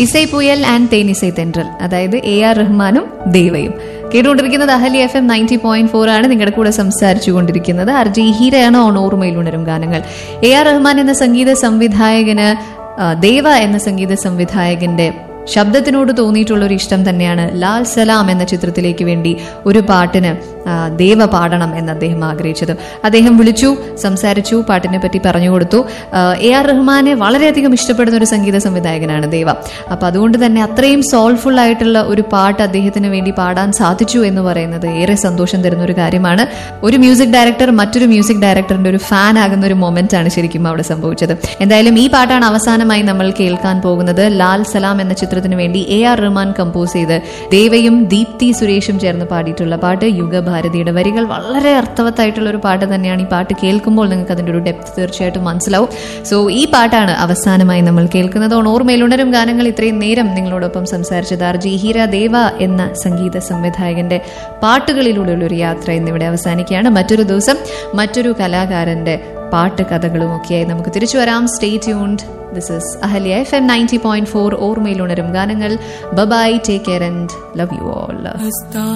ഇസൈ പുയൽ and തേനിസൈ തെൻട്രൽ അതായത് A R റഹ്മാനും ദേവയും കേട്ടുകൊണ്ടിരിക്കുന്നത് Ahalya F M ninety point four ആണ് നിങ്ങളുടെ കൂടെ സംസാരിച്ചു കൊണ്ടിരിക്കുന്നത് അർജി ഹീരയാണ് ഓൺ ഓർമ്മയിൽ ഉണരും ഗാനങ്ങൾ എ ആർ റഹ്മാൻ എന്ന സംഗീത സംവിധായകന് ആ, ദേവ എന്ന സംഗീത സംവിധായകന്റെ ശബ്ദത്തിനോട് തോന്നിയിട്ടുള്ള ഒരു ഇഷ്ടം തന്നെയാണ് ലാൽ സലാം എന്ന ചിത്രത്തിലേക്ക് വേണ്ടി ഒരു പാട്ടിന് ആ, ദേവ പാടണം എന്ന് അദ്ദേഹം ആഗ്രഹിച്ചത് അദ്ദേഹം വിളിച്ചു സംസാരിച്ചു പാട്ടിനെ പറ്റി പറഞ്ഞു കൊടുത്തു ആ, എ ആർ റഹ്മാനെ വളരെയധികം ഇഷ്ടപ്പെടുന്ന ഒരു സംഗീത സംവിധായകനാണ് ദേവ അപ്പൊ അതുകൊണ്ട് തന്നെ അത്രയും സോൾഫുൾ ആയിട്ടുള്ള ഒരു പാട്ട് അദ്ദേഹത്തിന് വേണ്ടി പാടാൻ സാധിച്ചു എന്ന് പറയുന്നത് ഏറെ സന്തോഷം തരുന്ന ഒരു കാര്യമാണ് ഒരു മ്യൂസിക് ഡയറക്ടർ മറ്റൊരു മ്യൂസിക് ഡയറക്ടറിന്റെ ഒരു ഫാൻ ആകുന്ന ഒരു മൊമെന്റ് ആണ് ശരിക്കും അവിടെ സംഭവിച്ചത് എന്തായാലും ഈ പാട്ടാണ് അവസാനമായി നമ്മൾ കേൾക്കാൻ പോകുന്നത് ലാൽ സലാം എന്ന ചിത്രത്തിന് വേണ്ടി എ ആർ റഹ്മാൻ കമ്പോസ് ചെയ്ത് ദേവയും ദീപ്തി സുരേഷും ചേർന്ന് പാടിയിട്ടുള്ള പാട്ട് യുഗഭാരതിയുടെ വരികൾ വളരെ അർത്ഥവത്തായിട്ടുള്ള ഒരു പാട്ട് തന്നെയാണ് ഈ പാട്ട് കേൾക്കുമ്പോൾ നിങ്ങൾക്ക് അതിന്റെ ഒരു ഡെപ്ത് തീർച്ചയായിട്ടും മനസ്സിലാവും സോ ഈ പാട്ടാണ് അവസാനമായി നമ്മൾ കേൾക്കുന്നത് ഓൺ ഓർമ്മയിൽ ഉണരും ഗാനങ്ങൾ ഇത്രയും നേരം നിങ്ങളോടൊപ്പം സംസാരിച്ചത് ആർജി ഹീര ദേവ എന്ന സംഗീത സംവിധായകന്റെ പാട്ടുകളിലൂടെയുള്ള ഒരു യാത്ര ഇന്നിവിടെ അവസാനിക്കുകയാണ് മറ്റൊരു ദിവസം മറ്റൊരു കലാകാരന്റെ പാട്ട് കഥകളും ഒക്കെയായി നമുക്ക് തിരിച്ചു വരാം stay tuned this is Ahalya F M ninety point four ഓർമ്മയിൽ ഉണരും ഗാനങ്ങൾ bye bye take care and love you all